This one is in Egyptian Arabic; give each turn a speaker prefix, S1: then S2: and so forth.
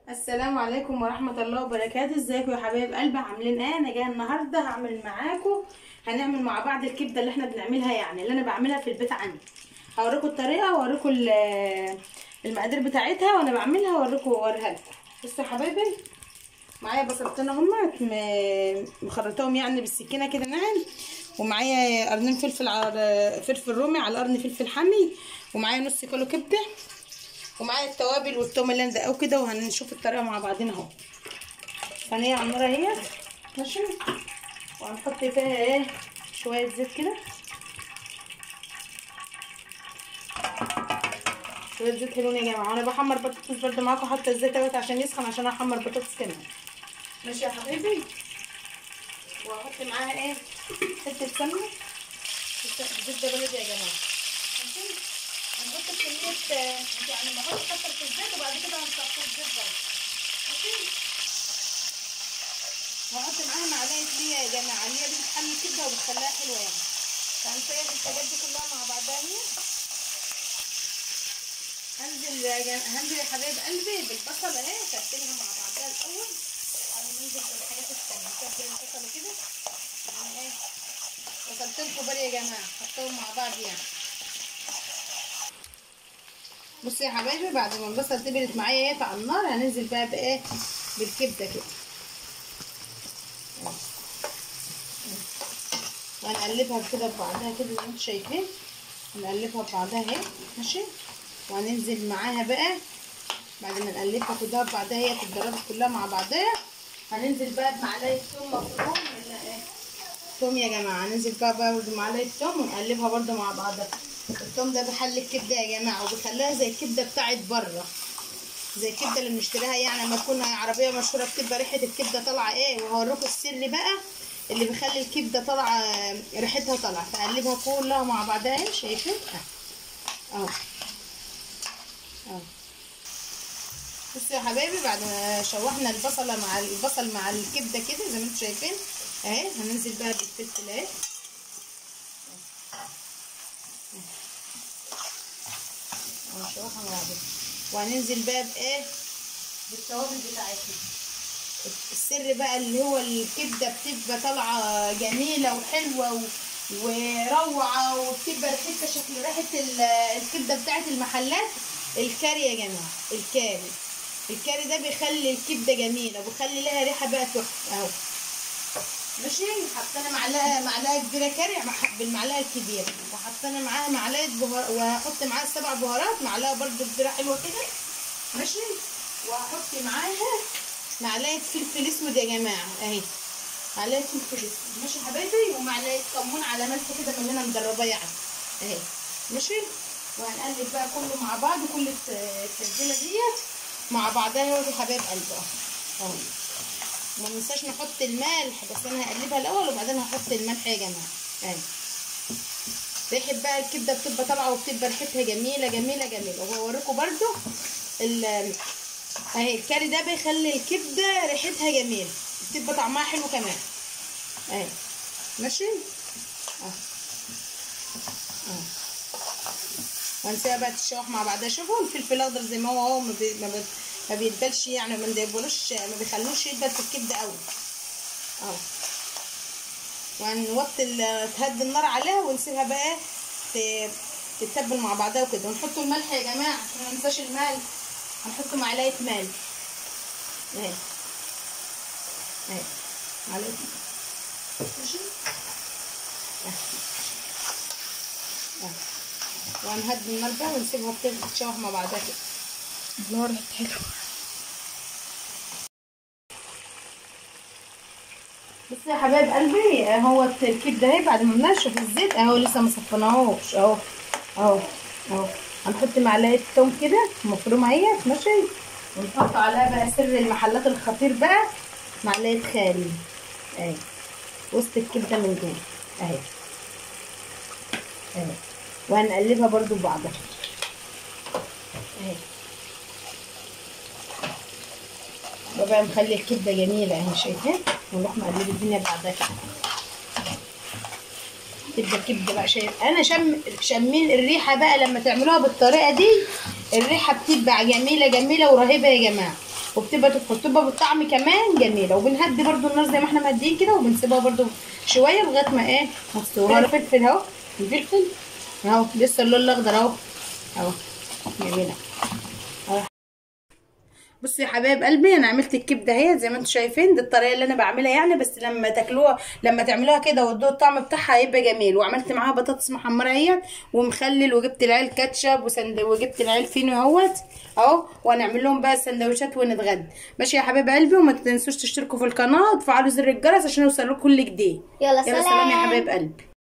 S1: السلام عليكم ورحمة الله وبركاته ازيكم يا حبايب قلبي عاملين ايه انا جايه النهارده هعمل معاكم هنعمل مع بعض الكبده اللي احنا بنعملها يعني اللي انا بعملها في البيت عندي هوريكم الطريقه واوريكم ال- المقادير بتاعتها وانا بعملها واوريكم واوريها لكم بصوا يا حبايبي معايا بصلتين هما مخرطاهم يعني بالسكينه كده ناعم ومعايا قرنين فلفل على فلفل رومي على قرن فلفل حمي ومعايا نص كيلو كبده ومعايا التوابل والثوم اللي انا دقاه كده وهنشوف الطريقه مع بعضنا اهو صينيه على النار اهي ماشي وهنحط فيها ايه شويه زيت كده شويه زيت حلوين يا جماعه وانا بحمر بطاطس برده معاكم حتى الزيت اهوت عشان يسخن عشان احمر بطاطس كمان ماشي يا حبيبي واحط معاها ايه حته سمنه زبده بلدي يا جماعه ماشي هنحط كمية يعني بحط كتر في الزيت وبعد كده هنصفي الزيت برضه ماشي وهحط معاها معلقة ليا يا جماعة ليا دي بتحلي الكبدة وبتخليها حلوة يعني فهنسيب الحاجات دي كلها مع بعضها هي هنزل يا جماعة هنزل يا حبايب قلبي بالبصل اهي تبتلها مع بعضها الأول قبل ما انزل بالحاجات التانية تبتل البصل كده يعني ايه بصلتين كبار يا جماعة حطهم مع بعض يعني بصوا يا حبايبي بعد ما البصل تبرد معايا اهي على النار هننزل بقى بايه بالكبده كده وهنقلبها كده ببعضها كده زي ما انتم شايفين هنقلبها ببعضها اهي ماشي وهننزل معاها بقى بعد ما نقلبها كلها ببعضها هي تتضرب كلها مع بعضها هننزل بقى بمعلقه ثوم مفروم ولا ايه ثوم يا جماعه هننزل بقى برده معلقه ثوم ونقلبها برده مع بعضها الثوم ده بيحل الكبده يا جماعه وبيخليها زي الكبده بتاعت بره زي الكبده اللي بنشتريها يعني لما تكون عربيه مشهوره بتبقى ريحه الكبده طالعه ايه وهوريكم السر بقى اللي بيخلي الكبده طالعه ريحتها طالعه فقلبها كلها مع بعضها ايه شايفين اهو اهو بصوا يا حبايبي بعد ما شوحنا البصله مع البصل مع الكبده كده زي ما انتم شايفين اهي هننزل بقى بالفلفل اهي ونشوحها مع بعض وهننزل بقى بايه بالتوابل بتاعتنا السر بقى اللي هو الكبده بتبقى طالعه جميله وحلوه و... وروعه وبتبقى ريحتها شكل ريحه الكبده بتاعت المحلات الكاري يا جماعه الكاري الكاري ده بيخلي الكبده جميله وبيخلي لها ريحه بقى تحفه اهو ماشي حطينا معلقه معلقه كبيره كاري بالمعلقه الكبيره وحطينا معاها معلقه بهار وهحط معاها سبع بهارات معلقه برده كبيره حلوه كده ماشي وهحط معاها معلقه فلفل اسود يا جماعه اهي معلقه فلفل اسود ماشي حبايبي ومعلقه كمون على ملح كده من اللي انا مجرباه يعني اهي ماشي وهنقلب بقى كله مع بعض كل التتبيله ديت مع بعضها يا حبايب قلبي اهو ما ننساش نحط الملح بس انا هقلبها الاول وبعدين هحط الملح يا جماعه اهي ريحه بقى الكبده بتبقى طالعه وبتبقى ريحتها جميله جميله جميله وهوريكم برده اهي الكاري ده بيخلي الكبده ريحتها جميله بتبقى طعمها حلو كمان اهي ماشي اه اه وهنسيبها بقى تتشوح مع بعضها شوفوا الفلفل الاخضر زي ما هو اهو ما, بي... ما, بي... ما بيدبلش يعني ما بيدبلوش ما بيخلوش يدبل في الكبده قوي اهو وهنوطي تهدي النار عليها ونسيبها بقى تتبل مع بعضها وكده ونحط الملح يا جماعه عشان ما ننساش الملح هنحط معلقه ملح اهي اهي معلقه ماشي اهي وهنهدي النار بقى ونسيبها تتشوح مع بعضها كده
S2: الله ريحة حلوة
S1: بصوا يا حبايب قلبي اهو الكبده اهي بعد ما بنشف الزيت اهو لسه ما صفناهوش اهو اهو اهو هنحط معلقه توم كده مفرومه اهيت ماشي ونحط عليها بقى سر المحلات الخطير بقى معلقه خل اهي وسط الكبده من جوه اهي اهي وهنقلبها برضو ببعضها اهي بقى مخلي الكبده جميله اهي شايفين ونروح مقلب الدنيا بعدها كده تبقى كبده بقى شايف انا شم شمين الريحه بقى لما تعملوها بالطريقه دي الريحه بتبقى جميله جميله ورهيبه يا جماعه وبتبقى تدخل تبقى بالطعم كمان جميله وبنهدي برده النار زي ما احنا مهديين كده وبنسيبها برده شويه لغايه ما ايه ما تستوي الفلفل اهو الفلفل اهو لسه اللون الاخضر اهو اهو جميله اهو بصوا يا حبايب قلبي انا عملت الكبده اهي زي ما انتم شايفين دي الطريقه اللي انا بعملها يعني بس لما تاكلوها لما تعملوها كده وتدوقوا الطعم بتاعها هيبقى جميل وعملت معاها بطاطس محمره اهي ومخلل وجبت العيال كاتشب وسند وجبت العيال فينو اهوت اهو وهنعمل لهم بقى سندوتشات ونتغدى ماشي يا حبايب قلبي وما تنسوش تشتركوا في القناه وتفعلوا زر الجرس عشان يوصلكوا كل جديد
S3: يلا
S1: يلا سلام يا
S3: سلام.
S1: حبايب قلبي